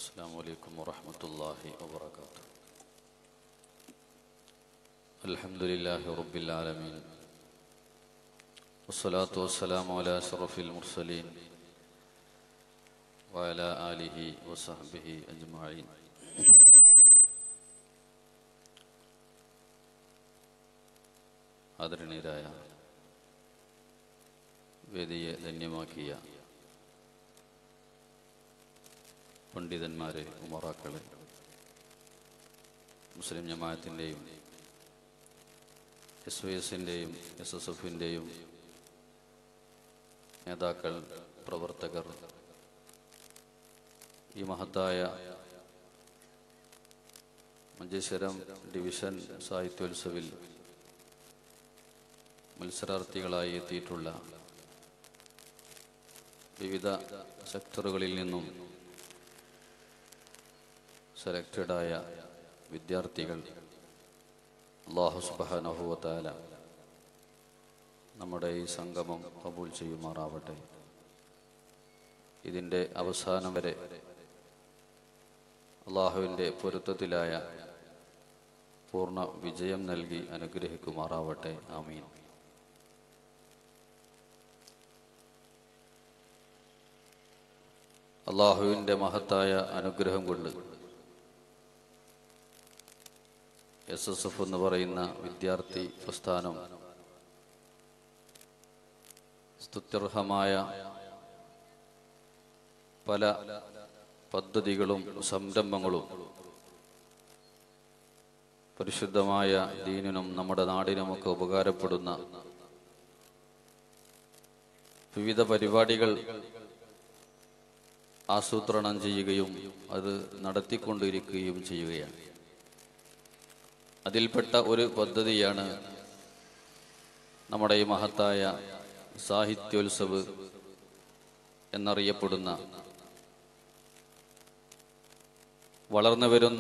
السلام عليكم ورحمة الله وبركاته الحمد لله رب العالمين والصلاة والسلام على أشرف المرسلين وعلى آله وصحبه أجمعين ആദരണീയരായ വേദിയെ ധന്യമാക്കിയ പണ്ഡിതന്മാരെ ഉമറാക്കളെ മുസ്ലിം ജമാഅത്തിൻ്റെയും എസ് വൈ എസിൻ്റെയും എസ് എസ് എഫിൻ്റെയും നേതാക്കൾ പ്രവർത്തകർ ഈ മഹത്തായ മഞ്ചേശ്വരം ഡിവിഷൻ സാഹിത്യോത്സവിൽ മത്സരാർത്ഥികളായി എത്തിയിട്ടുള്ള വിവിധ സെക്ടറുകളിൽ നിന്നും സെലക്റ്റഡായ വിദ്യാർത്ഥികൾ അള്ളാഹു സുബാനഹുവത്താല നമ്മുടെ ഈ സംഗമം കബൂൽ ചെയ്യുമാറാവട്ടെ ഇതിൻ്റെ അവസാനം വരെ അള്ളാഹുവിൻ്റെ പൊരുത്തത്തിലായ പൂർണ്ണ വിജയം നൽകി അനുഗ്രഹിക്കുമാറാവട്ടെ ആമീൻ അള്ളാഹുവിൻ്റെ മഹത്തായ അനുഗ്രഹം കൊണ്ട് എസ് എസ് എഫ് എന്ന് പറയുന്ന വിദ്യാർത്ഥി പ്രസ്ഥാനം സ്തുത്യർഹമായ പല പദ്ധതികളും സംരംഭങ്ങളും പരിശുദ്ധമായ ദീനിനും നമ്മുടെ നാടിനുമൊക്കെ ഉപകാരപ്പെടുന്ന വിവിധ പരിപാടികൾ ആസൂത്രണം ചെയ്യുകയും അത് നടത്തിക്കൊണ്ടിരിക്കുകയും ചെയ്യുകയാണ് അതിൽപ്പെട്ട ഒരു പദ്ധതിയാണ് നമ്മുടെ ഈ മഹത്തായ സാഹിത്യോത്സവ് എന്നറിയപ്പെടുന്ന വളർന്നു വരുന്ന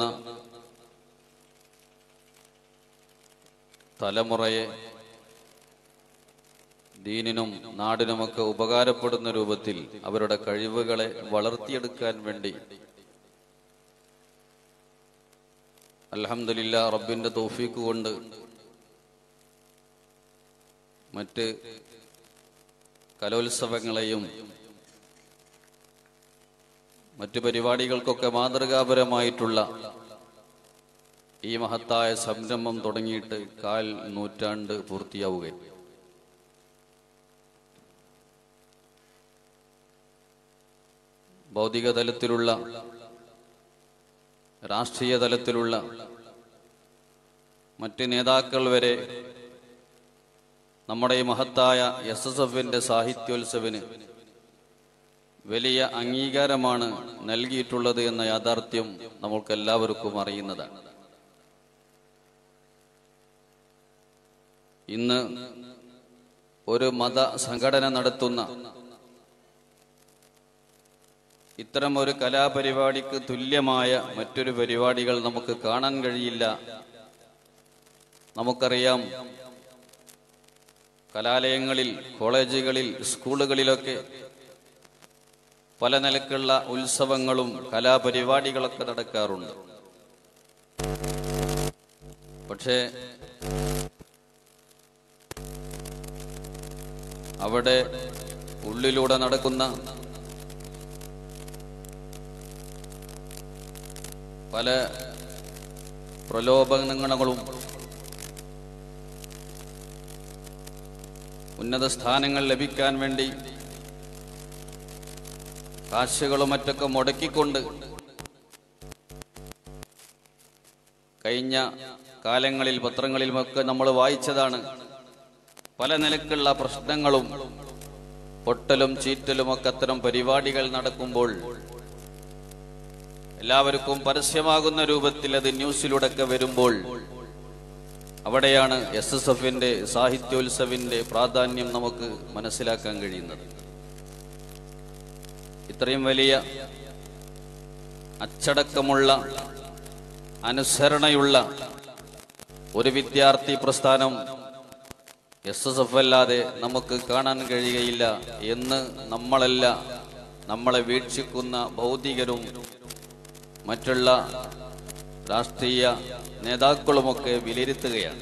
തലമുറയെ ദീനിനും നാടിനുമൊക്കെ ഉപകാരപ്പെടുന്ന രൂപത്തിൽ അവരുടെ കഴിവുകളെ വളർത്തിയെടുക്കാൻ വേണ്ടി അലഹമില്ല റബ്ബിന്റെ തോഫീക്ക് കൊണ്ട് മറ്റ് കലോത്സവങ്ങളെയും മറ്റു പരിപാടികൾക്കൊക്കെ മാതൃകാപരമായിട്ടുള്ള ഈ മഹത്തായ സംരംഭം തുടങ്ങിയിട്ട് കാൽ നൂറ്റാണ്ട് പൂർത്തിയാവുകയും ഭൗതിക തലത്തിലുള്ള രാഷ്ട്രീയ തലത്തിലുള്ള മറ്റ് നേതാക്കൾ വരെ നമ്മുടെ ഈ മഹത്തായ എസ് എസ് എഫിന്റെ സാഹിത്യോത്സവിന് വലിയ അംഗീകാരമാണ് നൽകിയിട്ടുള്ളത് എന്ന യാഥാർത്ഥ്യം നമ്മൾക്ക് എല്ലാവർക്കും അറിയുന്നതാണ് ഇന്ന് ഒരു മത സംഘടന നടത്തുന്ന ഇത്തരം ഒരു കലാപരിപാടിക്ക് തുല്യമായ മറ്റൊരു പരിപാടികൾ നമുക്ക് കാണാൻ കഴിയില്ല നമുക്കറിയാം കലാലയങ്ങളിൽ കോളേജുകളിൽ സ്കൂളുകളിലൊക്കെ പല നിലക്കുള്ള ഉത്സവങ്ങളും കലാപരിപാടികളൊക്കെ നടക്കാറുണ്ട് പക്ഷേ അവിടെ ഉള്ളിലൂടെ നടക്കുന്ന പല പ്രലോഭനങ്ങളും ഉന്നത സ്ഥാനങ്ങൾ ലഭിക്കാൻ വേണ്ടി കാശുകളും മറ്റൊക്കെ മുടക്കിക്കൊണ്ട് കഴിഞ്ഞ കാലങ്ങളിൽ പത്രങ്ങളിലുമൊക്കെ നമ്മൾ വായിച്ചതാണ് പല നിലക്കുള്ള പ്രശ്നങ്ങളും പൊട്ടലും ചീറ്റലും ഒക്കെ അത്തരം പരിപാടികൾ നടക്കുമ്പോൾ എല്ലാവർക്കും പരസ്യമാകുന്ന രൂപത്തിൽ അത് ന്യൂസിലൂടെ ഒക്കെ വരുമ്പോൾ അവിടെയാണ് എസ് എസ് എഫിന്റെ സാഹിത്യോത്സവിന്റെ പ്രാധാന്യം നമുക്ക് മനസ്സിലാക്കാൻ കഴിയുന്നത് ഇത്രയും വലിയ അച്ചടക്കമുള്ള അനുസരണയുള്ള ഒരു വിദ്യാർത്ഥി പ്രസ്ഥാനം എസ് എസ് എഫ് അല്ലാതെ നമുക്ക് കാണാൻ കഴിയുകയില്ല എന്ന് നമ്മളല്ല നമ്മളെ വീക്ഷിക്കുന്ന ഭൗതികരും മറ്റുള്ള രാഷ്ട്രീയ നേതാക്കളുമൊക്കെ വിലയിരുത്തുകയാണ്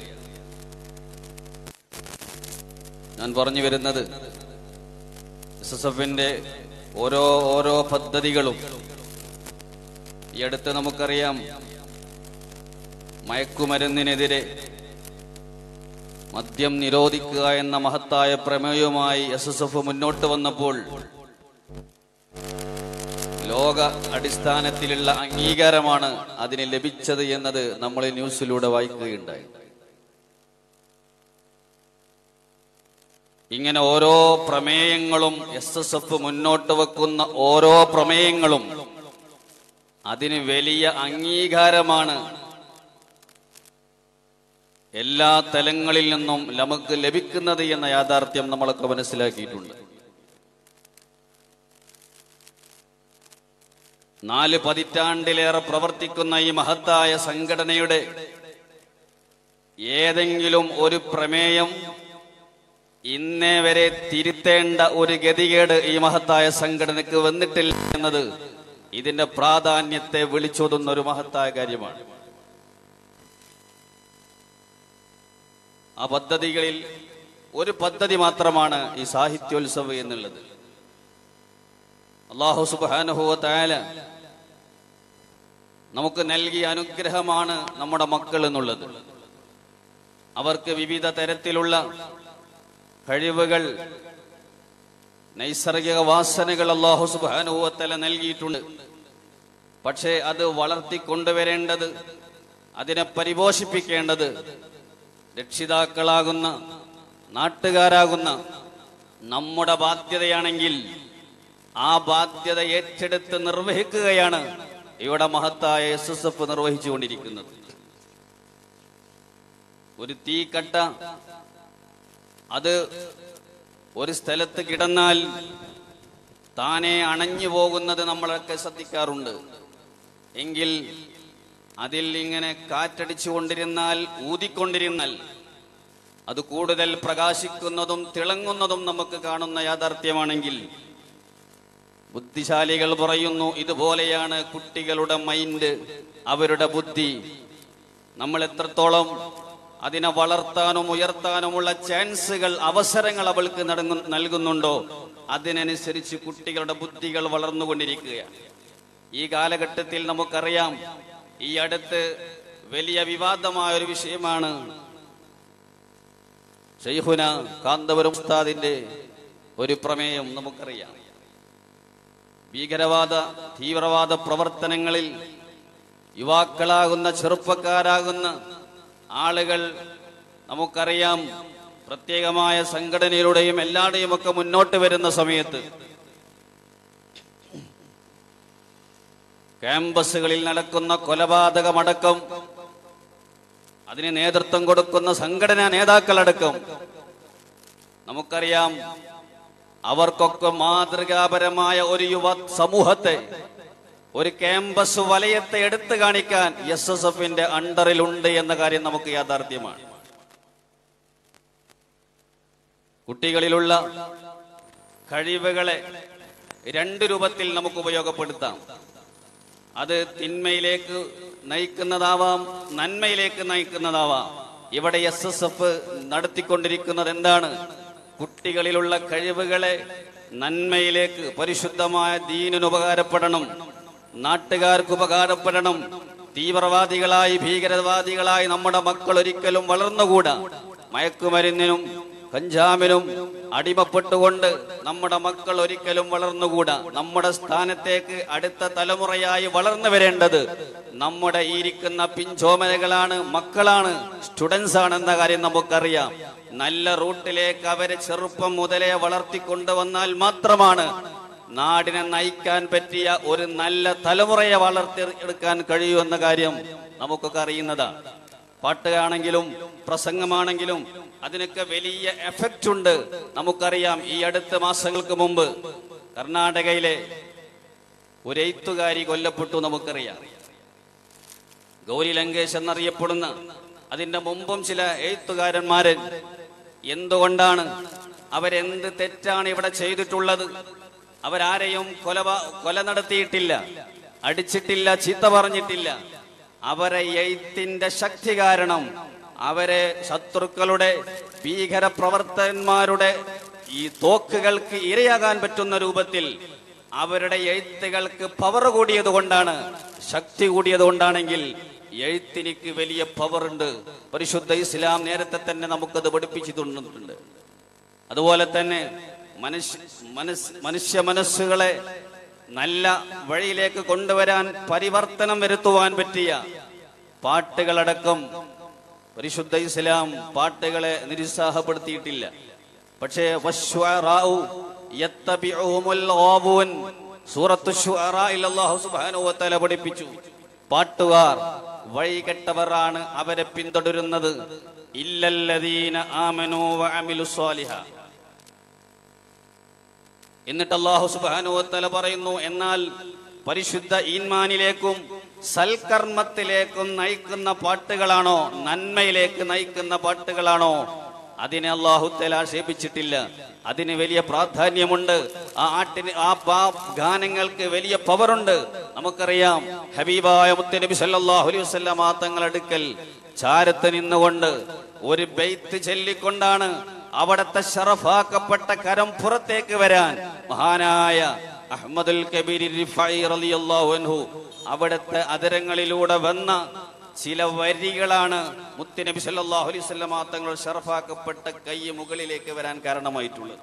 ഞാൻ പറഞ്ഞു വരുന്നത് എസ് എസ് എഫിന്റെ ഓരോ ഓരോ പദ്ധതികളും ഈ അടുത്ത് നമുക്കറിയാം മയക്കുമരുന്നിനെതിരെ മദ്യം നിരോധിക്കുക എന്ന മഹത്തായ പ്രമേയവുമായി എസ് എസ് എഫ് മുന്നോട്ട് വന്നപ്പോൾ ലോക അടിസ്ഥാനത്തിലുള്ള അംഗീകാരമാണ് അതിന് ലഭിച്ചത് എന്നത് നമ്മൾ ഈ ന്യൂസിലൂടെ വായിക്കുകയുണ്ടായി ഇങ്ങനെ ഓരോ പ്രമേയങ്ങളും എസ് എസ് എഫ് മുന്നോട്ട് വെക്കുന്ന ഓരോ പ്രമേയങ്ങളും അതിന് വലിയ അംഗീകാരമാണ് എല്ലാ തലങ്ങളിൽ നിന്നും നമുക്ക് ലഭിക്കുന്നത് എന്ന യാഥാർത്ഥ്യം നമ്മളൊക്കെ മനസ്സിലാക്കിയിട്ടുണ്ട് നാല് പതിറ്റാണ്ടിലേറെ പ്രവർത്തിക്കുന്ന ഈ മഹത്തായ സംഘടനയുടെ ഏതെങ്കിലും ഒരു പ്രമേയം ഇന്നേ വരെ തിരുത്തേണ്ട ഒരു ഗതികേട് ഈ മഹത്തായ സംഘടനയ്ക്ക് വന്നിട്ടില്ല എന്നത് ഇതിന്റെ പ്രാധാന്യത്തെ വിളിച്ചോതുന്ന ഒരു മഹത്തായ കാര്യമാണ് ആ പദ്ധതികളിൽ ഒരു പദ്ധതി മാത്രമാണ് ഈ സാഹിത്യോത്സവ് എന്നുള്ളത് അള്ളാഹു സുബാനുഹുവ തായാല നമുക്ക് നൽകിയ അനുഗ്രഹമാണ് നമ്മുടെ മക്കൾ എന്നുള്ളത് അവർക്ക് വിവിധ തരത്തിലുള്ള കഴിവുകൾ നൈസർഗിക വാസനകൾ അള്ളാഹു സുബാനുഭവത്തല നൽകിയിട്ടുണ്ട് പക്ഷേ അത് വളർത്തിക്കൊണ്ടുവരേണ്ടത് അതിനെ പരിപോഷിപ്പിക്കേണ്ടത് രക്ഷിതാക്കളാകുന്ന നാട്ടുകാരാകുന്ന നമ്മുടെ ബാധ്യതയാണെങ്കിൽ ആ ബാധ്യത ഏറ്റെടുത്ത് നിർവഹിക്കുകയാണ് ഇവിടെ മഹത്തായ എസ് എസ് എഫ് നിർവഹിച്ചുകൊണ്ടിരിക്കുന്നത് ഒരു തീക്കട്ട അത് ഒരു സ്ഥലത്ത് കിടന്നാൽ താനെ അണഞ്ഞു പോകുന്നത് നമ്മളൊക്കെ ശ്രദ്ധിക്കാറുണ്ട് എങ്കിൽ അതിൽ ഇങ്ങനെ കാറ്റടിച്ചു കൊണ്ടിരുന്നാൽ ഊതിക്കൊണ്ടിരുന്നാൽ അത് കൂടുതൽ പ്രകാശിക്കുന്നതും തിളങ്ങുന്നതും നമുക്ക് കാണുന്ന യാഥാർത്ഥ്യമാണെങ്കിൽ ബുദ്ധിശാലികൾ പറയുന്നു ഇതുപോലെയാണ് കുട്ടികളുടെ മൈൻഡ് അവരുടെ ബുദ്ധി നമ്മൾ എത്രത്തോളം അതിനെ വളർത്താനും ഉയർത്താനുമുള്ള ചാൻസുകൾ അവസരങ്ങൾ അവൾക്ക് നടങ്ങു- നൽകുന്നുണ്ടോ അതിനനുസരിച്ച് കുട്ടികളുടെ ബുദ്ധികൾ വളർന്നുകൊണ്ടിരിക്കുകയാണ് ഈ കാലഘട്ടത്തിൽ നമുക്കറിയാം ഈ അടുത്ത് വലിയ വിവാദമായ ഒരു വിഷയമാണ് ഷെയ്ഹുന കാന്തപുരം ഉസ്താദിന്റെ ഒരു പ്രമേയം നമുക്കറിയാം ഭീകരവാദ തീവ്രവാദ പ്രവർത്തനങ്ങളിൽ യുവാക്കളാകുന്ന ചെറുപ്പക്കാരാകുന്ന ആളുകൾ നമുക്കറിയാം പ്രത്യേകമായ സംഘടനയിലൂടെയും എല്ലാവരുടെയും ഒക്കെ മുന്നോട്ട് വരുന്ന സമയത്ത് ക്യാമ്പസുകളിൽ നടക്കുന്ന കൊലപാതകമടക്കം അതിന് നേതൃത്വം കൊടുക്കുന്ന സംഘടനാ നേതാക്കളടക്കം നമുക്കറിയാം അവർക്കൊക്കെ മാതൃകാപരമായ ഒരു യുവ സമൂഹത്തെ ഒരു ക്യാമ്പസ് വലയത്തെ എടുത്തു കാണിക്കാൻ എസ് എസ് എഫിന്റെ അണ്ടറിലുണ്ട് എന്ന കാര്യം നമുക്ക് യാഥാർത്ഥ്യമാണ് കുട്ടികളിലുള്ള കഴിവുകളെ രണ്ട് രൂപത്തിൽ നമുക്ക് ഉപയോഗപ്പെടുത്താം അത് തിന്മയിലേക്ക് നയിക്കുന്നതാവാം നന്മയിലേക്ക് നയിക്കുന്നതാവാം ഇവിടെ എസ് എസ് എഫ് നടത്തിക്കൊണ്ടിരിക്കുന്നത് എന്താണ് കുട്ടികളിലുള്ള കഴിവുകളെ നന്മയിലേക്ക് പരിശുദ്ധമായ ദീനിന് ഉപകാരപ്പെടണം നാട്ടുകാർക്ക് ഉപകാരപ്പെടണം തീവ്രവാദികളായി ഭീകരവാദികളായി നമ്മുടെ മക്കൾ ഒരിക്കലും വളർന്നുകൂടാ മയക്കുമരുന്നിനും കഞ്ചാമിനും അടിമപ്പെട്ടുകൊണ്ട് നമ്മുടെ മക്കൾ ഒരിക്കലും വളർന്നുകൂടാ നമ്മുടെ സ്ഥാനത്തേക്ക് അടുത്ത തലമുറയായി വളർന്നു വരേണ്ടത് നമ്മുടെ ഈ ഇരിക്കുന്ന പിഞ്ചോമനകളാണ് മക്കളാണ് സ്റ്റുഡൻസ് ആണെന്ന കാര്യം നമുക്കറിയാം നല്ല റൂട്ടിലേക്ക് അവരെ ചെറുപ്പം മുതലേ വളർത്തിക്കൊണ്ടുവന്നാൽ മാത്രമാണ് നാടിനെ നയിക്കാൻ പറ്റിയ ഒരു നല്ല തലമുറയെ വളർത്തിയെടുക്കാൻ കഴിയുമെന്ന കാര്യം നമുക്കൊക്കെ അറിയുന്നതാണ് പാട്ടുകാണെങ്കിലും പ്രസംഗമാണെങ്കിലും അതിനൊക്കെ വലിയ എഫക്റ്റ് ഉണ്ട് നമുക്കറിയാം ഈ അടുത്ത മാസങ്ങൾക്ക് മുമ്പ് കർണാടകയിലെ ഒരു എഴുത്തുകാരി കൊല്ലപ്പെട്ടു നമുക്കറിയാം ഗൗരി ലങ്കേഷ് എന്നറിയപ്പെടുന്ന അതിന്റെ മുമ്പും ചില എഴുത്തുകാരന്മാരൻ എന്തുകൊണ്ടാണ് അവരെന്ത് തെറ്റാണ് ഇവിടെ ചെയ്തിട്ടുള്ളത് അവരാരെയും കൊല കൊല നടത്തിയിട്ടില്ല അടിച്ചിട്ടില്ല ചീത്ത പറഞ്ഞിട്ടില്ല അവരെ എഴുത്തിന്റെ ശക്തി കാരണം അവരെ ശത്രുക്കളുടെ ഭീകര പ്രവർത്തകന്മാരുടെ ഈ തോക്കുകൾക്ക് ഇരയാകാൻ പറ്റുന്ന രൂപത്തിൽ അവരുടെ എഴുത്തുകൾക്ക് പവർ കൂടിയത് കൊണ്ടാണ് ശക്തി കൂടിയത് കൊണ്ടാണെങ്കിൽ എഴുത്തിനിക്ക് വലിയ പവർ ഉണ്ട് പരിശുദ്ധ ഇസ്ലാം നേരത്തെ തന്നെ നമുക്കത് പഠിപ്പിച്ചു തന്നിട്ടുണ്ട് അതുപോലെ തന്നെ മനുഷ്യ മനസ് മനുഷ്യ മനസ്സുകളെ നല്ല വഴിയിലേക്ക് കൊണ്ടുവരാൻ പരിവർത്തനം വരുത്തുവാൻ പറ്റിയ പാട്ടുകളടക്കം പരിശുദ്ധ ഇസ്ലാം പാട്ടുകളെ നിരുത്സാഹപ്പെടുത്തിയിട്ടില്ല പക്ഷേ വശ്വറാഉ യത്തബിഉഹുമുൽ ഗാബൂൻ സൂറത്തു ശുഅറായിൽ അല്ലാഹു സുബ്ഹാനഹു വ തആല പഠിപ്പിച്ചു പാട്ടുകാർ വഴികെട്ടവരാണ് അവരെ പിന്തുടരുന്നത് ഇല്ലല്ലദീന ആമനൂ വഅമിലു സ്വാലിഹ എന്നിട്ട് അല്ലാഹു സുബ്ഹാനഹു വ തആല പറയുന്നു എന്നാൽ പരിശുദ്ധ ഈൻമാനിലേക്കും സൽക്കർമ്മത്തിലേക്കും നയിക്കുന്ന പാട്ടുകളാണോ നന്മയിലേക്ക് നയിക്കുന്ന പാട്ടുകളാണോ അതിനെ അള്ളാഹു തല ആക്ഷേപിച്ചിട്ടില്ല അതിന് വലിയ പ്രാധാന്യമുണ്ട് ആ ആട്ടിന് ആ പാ- ഗാനങ്ങൾക്ക് വലിയ പവറുണ്ട് നമുക്കറിയാം ഹബീബായ മുത്തനബി സല്ലല്ലാഹു അലൈഹി വസല്ലം ആ തങ്ങളടുക്കൽ ചാരത്ത് നിന്നുകൊണ്ട് ഒരു ബെയ്ത്ത് ചൊല്ലിക്കൊണ്ടാണ് അവിടത്തെ ഷറഫാക്കപ്പെട്ട കരം പുറത്തേക്ക് വരാൻ മഹാനായ അഹമ്മദുൽ കബീർ റിഫായി റളിയല്ലാഹു അൻഹു അവിടുത്തെ അതരങ്ങളിലൂടെ വന്ന ചില വരികളാണ് മുത്തുനബി സല്ലല്ലാഹു അലൈഹി വസല്ലം തങ്ങൾ ഷറഫാക്കപ്പെട്ട കൈ മുകളിലേക്ക് വരാൻ കാരണമായിട്ടുള്ളത്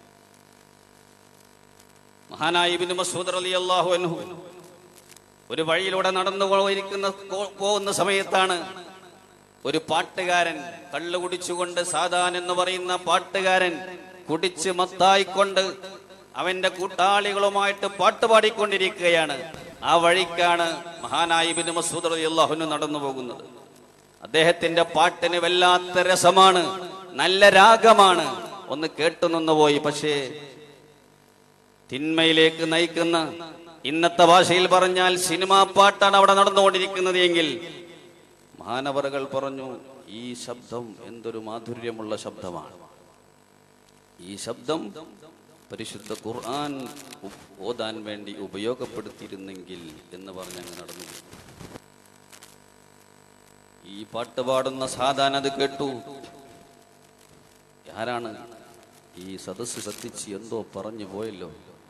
മഹാനായ ഇബ്നു മസ്ഊദ് റളിയല്ലാഹു അൻഹു ഒരു വഴിയിലൂടെ നടന്നു പോയിരിക്കുന്ന പോകുന്ന സമയത്താണ് ഒരു പാട്ടുകാരൻ കള്ളു കുടിച്ചുകൊണ്ട് സാധാൻ എന്ന് പറയുന്ന പാട്ടുകാരൻ കുടിച്ച് മത്തായിക്കൊണ്ട് അവന്റെ കൂട്ടാളികളുമായിട്ട് പാട്ട് പാടിക്കൊണ്ടിരിക്കുകയാണ് ആ വഴിക്കാണ് മഹാനായ ഇബ്നു മസൂദ് റളിയല്ലാഹു നടന്നു പോകുന്നത് അദ്ദേഹത്തിന്റെ പാട്ടിന് വല്ലാത്ത രസമാണ് നല്ല രാഗമാണ് ഒന്ന് കേട്ടു നിന്നുപോയി പക്ഷേ തിന്മയിലേക്ക് നയിക്കുന്ന ഇന്നത്തെ ഭാഷയിൽ പറഞ്ഞാൽ സിനിമാ പാട്ടാണ് അവിടെ നടന്നുകൊണ്ടിരിക്കുന്നത് എങ്കിൽ മഹാനവറുകൾ പറഞ്ഞു ഈ ശബ്ദം എന്തൊരു മാധുര്യമുള്ള ശബ്ദമാണ് ഈ ശബ്ദം പരിശുദ്ധ ഖുർആൻ ഉ- ഓതാൻ വേണ്ടി ഉപയോഗപ്പെടുത്തിയിരുന്നെങ്കിൽ എന്ന് പറഞ്ഞ് അങ്ങ് നടന്നു പോയി. ഈ പാട്ട് പാടുന്ന സാധാരണ അത് കേട്ടു ആരാണ് ഈ സദസ്സ് ശ്രദ്ധിച്ച് എന്തോ പറഞ്ഞു പോയല്ലോ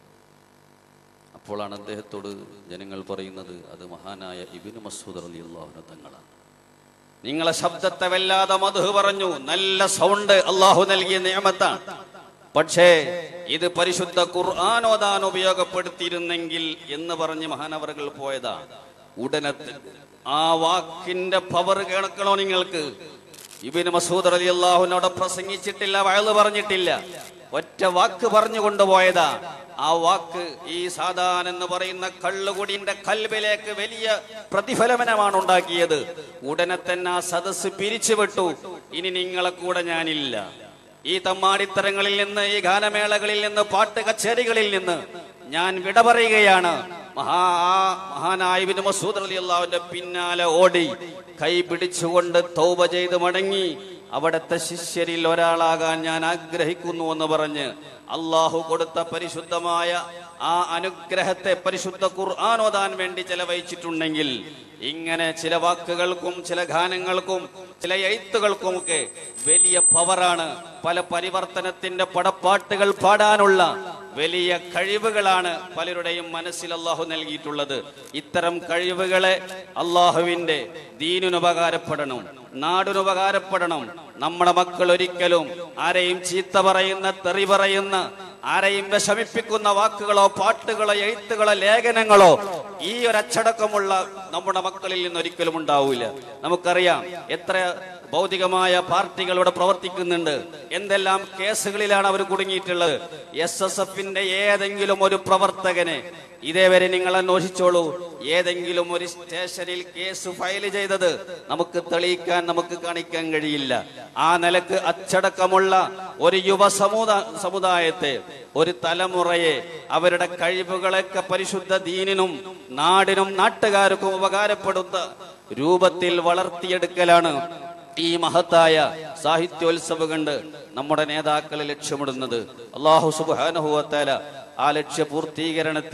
അപ്പോഴാണ് അദ്ദേഹത്തോട് ജനങ്ങൾ പറയുന്നത് അത് മഹാനായ ഇബിന് മസൂദ് അലി അള്ളാഹുന തങ്ങളാണ് നിങ്ങളെ ശബ്ദത്തെ വല്ലാതെ മധു പറഞ്ഞു നല്ല സൗണ്ട് അള്ളാഹു നൽകിയ നിയമത്താണ് പക്ഷേ ഇത് പരിശുദ്ധ ഖുർആൻ ഓതാൻ ഉപയോഗപ്പെടുത്തിയിരുന്നെങ്കിൽ എന്ന് പറഞ്ഞ് മഹാനവറുകൾ പോയതാ ഉടനെ ത- ആ വാക്കിന്റെ പവർ കേൾക്കണോ നിങ്ങൾക്ക് ഇബിന് മസൂദ് അലി അള്ളാഹുനോട് പ്രസംഗിച്ചിട്ടില്ല വയല് പറഞ്ഞിട്ടില്ല ഒറ്റ വാക്ക് പറഞ്ഞു കൊണ്ടുപോയതാ ആ വാക്ക് ഈ സാധാൻ എന്ന് പറയുന്ന കള്ളുകുടിന്റെ കൽബിലേക്ക് വലിയ പ്രതിഫലനമാണ് ഉണ്ടാക്കിയത് ഉടനെ തന്നെ ആ സദസ് പിരിച്ചുവിട്ടു ഇനി നിങ്ങളെ കൂടെ ഞാനില്ല ഈ തമ്മാടിത്തരങ്ങളിൽ നിന്ന് ഈ ഗാനമേളകളിൽ നിന്ന് പാട്ട് കച്ചേരികളിൽ നിന്ന് ഞാൻ വിട പറയുകയാണ് മഹാ ആ മഹാനായ ഇബ്നു മസൂദ് റളിയല്ലാഹുവിന്റെ പിന്നാലെ ഓടി കൈ പിടിച്ചുകൊണ്ട് തൗബ ചെയ്ത് മടങ്ങി അവിടുത്തെ ശിഷ്യരിൽ ഒരാളാകാൻ ഞാൻ ആഗ്രഹിക്കുന്നു എന്ന് പറഞ്ഞ് അള്ളാഹു കൊടുത്ത പരിശുദ്ധമായ ആ അനുഗ്രഹത്തെ പരിശുദ്ധ ഖുർആൻ ഓതാൻ വേണ്ടി ചെലവഴിച്ചിട്ടുണ്ടെങ്കിൽ ഇങ്ങനെ ചില വാക്കുകൾക്കും ചില ഗാനങ്ങൾക്കും ചില എഴുത്തുകൾക്കും ഒക്കെ വലിയ പവറാണ് പല പരിവർത്തനത്തിന്റെ പടപ്പാട്ടുകൾ പാടാനുള്ള വലിയ കഴിവുകളാണ് പലരുടെയും മനസ്സിൽ അള്ളാഹു നൽകിയിട്ടുള്ളത് ഇത്തരം കഴിവുകളെ അള്ളാഹുവിന്റെ ദീനിന് ഉപകാരപ്പെടണം നാടിന് ഉപകാരപ്പെടണം നമ്മുടെ മക്കൾ ഒരിക്കലും ആരെയും ചീത്ത പറയുന്ന തെറി പറയുന്ന ആരെയും വിഷമിപ്പിക്കുന്ന വാക്കുകളോ പാട്ടുകളോ എഴുത്തുകളോ ലേഖനങ്ങളോ ഈ ഒരു അച്ചടക്കമുള്ള നമ്മുടെ മക്കളിൽ നിന്ന് ഒരിക്കലും ഉണ്ടാവില്ല നമുക്കറിയാം എത്ര ഭൗതികമായ പാർട്ടികൾ ഇവിടെ പ്രവർത്തിക്കുന്നുണ്ട് എന്തെല്ലാം കേസുകളിലാണ് അവർ കുടുങ്ങിയിട്ടുള്ളത് എസ് എസ് എഫിന്റെ ഏതെങ്കിലും ഒരു പ്രവർത്തകനെ ഇതേവരെ നിങ്ങൾ അന്വേഷിച്ചോളൂ ഏതെങ്കിലും ഒരു സ്റ്റേഷനിൽ കേസ് ഫയൽ ചെയ്തത് നമുക്ക് തെളിയിക്കാൻ നമുക്ക് കാണിക്കാൻ കഴിയില്ല ആ നിലക്ക് അച്ചടക്കമുള്ള ഒരു യുവ സമുദാ സമുദായത്തെ ഒരു തലമുറയെ അവരുടെ കഴിവുകളൊക്കെ പരിശുദ്ധ ദീനിനും നാടിനും നാട്ടുകാർക്കും ഉപകാരപ്പെടുന്ന രൂപത്തിൽ വളർത്തിയെടുക്കലാണ് ഈ മഹത്തായ സാഹിത്യോത്സവം കണ്ട് നമ്മുടെ നേതാക്കളെ ലക്ഷ്യമിടുന്നത് അള്ളാഹു സുബാനുഹുവത്താല ആ ലക്ഷ്യ പൂർത്തീകരണത്തിൽ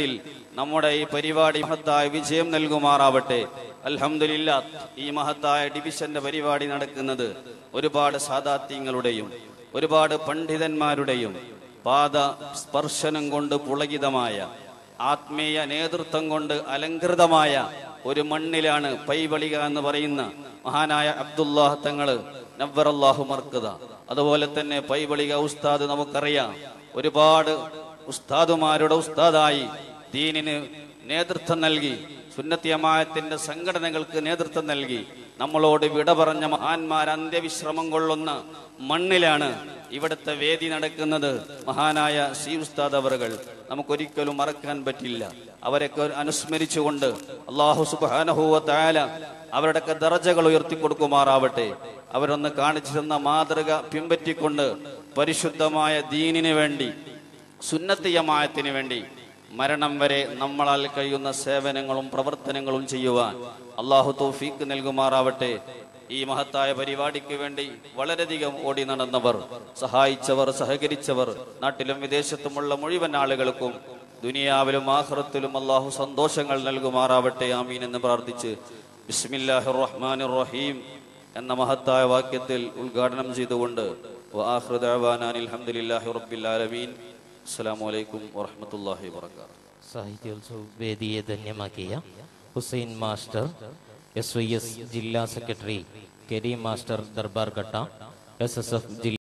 നമ്മുടെ ഈ പരിപാടി മഹത്തായ വിജയം നൽകുമാറാവട്ടെ അൽഹംദുലില്ല ഈ മഹത്തായ ഡിവിഷന്റെ പരിപാടി നടക്കുന്നത് ഒരുപാട് സാദാത്യങ്ങളുടെയും ഒരുപാട് പണ്ഡിതന്മാരുടെയും പാദ സ്പർശനം കൊണ്ട് പുളകിതമായ ആത്മീയ നേതൃത്വം കൊണ്ട് അലങ്കൃതമായ ഒരു മണ്ണിലാണ് പൈവളിക എന്ന് പറയുന്ന മഹാനായ അബ്ദുല്ലാഹ് തങ്ങള് നവ്വറല്ലാഹു മർക്കത അതുപോലെ തന്നെ പൈവളിക ഉസ്താദ് നമുക്കറിയാം ഒരുപാട് ഉസ്താദുമാരുടെ ഉസ്താദായി ദീനിന് നേതൃത്വം നൽകി സുന്നത്തിയമായത്തിന്റെ സംഘടനകൾക്ക് നേതൃത്വം നൽകി നമ്മളോട് വിട പറഞ്ഞ മഹാന്മാർ അന്ത്യവിശ്രമം കൊള്ളുന്ന മണ്ണിലാണ് ഇവിടുത്തെ വേദി നടക്കുന്നത് മഹാനായ സി ഉസ്താദ് അവറുകൾ നമുക്കൊരിക്കലും മറക്കാൻ പറ്റില്ല അവരൊക്കെ അനുസ്മരിച്ചുകൊണ്ട് അള്ളാഹു സുബാനഹുവ തായാല അവരുടെയൊക്കെ ദർജകൾ ഉയർത്തി കൊടുക്കുമാറാവട്ടെ അവരൊന്ന് കാണിച്ചു തന്ന മാതൃക പിൻപറ്റിക്കൊണ്ട് പരിശുദ്ധമായ ദീനിന് വേണ്ടി സുന്നത്തിയമായത്തിന് വേണ്ടി മരണം വരെ നമ്മളാൽ കഴിയുന്ന സേവനങ്ങളും പ്രവർത്തനങ്ങളും ചെയ്യുവാൻ അള്ളാഹു തൗഫീക്ക് നൽകുമാറാവട്ടെ ഈ മഹത്തായ പരിപാടിക്ക് വേണ്ടി വളരെയധികം ഓടി നടന്നവർ സഹായിച്ചവർ സഹകരിച്ചവർ നാട്ടിലും വിദേശത്തുമുള്ള മുഴുവൻ ആളുകൾക്കും ദുനിയാവിലും ആഹ്റത്തിലും അള്ളാഹു സന്തോഷങ്ങൾ നൽകുമാറാവട്ടെ ആമീൻ എന്ന് പ്രാർത്ഥിച്ച് ബിസ്മില്ലാഹിർ റഹ്മാനിർ റഹീം എന്ന മഹത്തായ വാക്യത്തിൽ ഉദ്ഘാടനം ചെയ്തുകൊണ്ട് വആഖിറു ദഅവാനാ അൽഹംദുലില്ലാഹി റബ്ബിൽ ആലമീൻ അസ്സലാമു അലൈക്കും വറഹ്മത്തുള്ളാഹി വബറകാതുഹു സാഹിത്യോത്സവ വേദിയെ ധന്യമാക്കിയ Hussain master S Y S ജില്ലാ സെക്രട്ടറി കരീം മാസ്റ്റർ ദർബാർ ഘട്ട എസ് എസ് എഫ് ജില്ലാ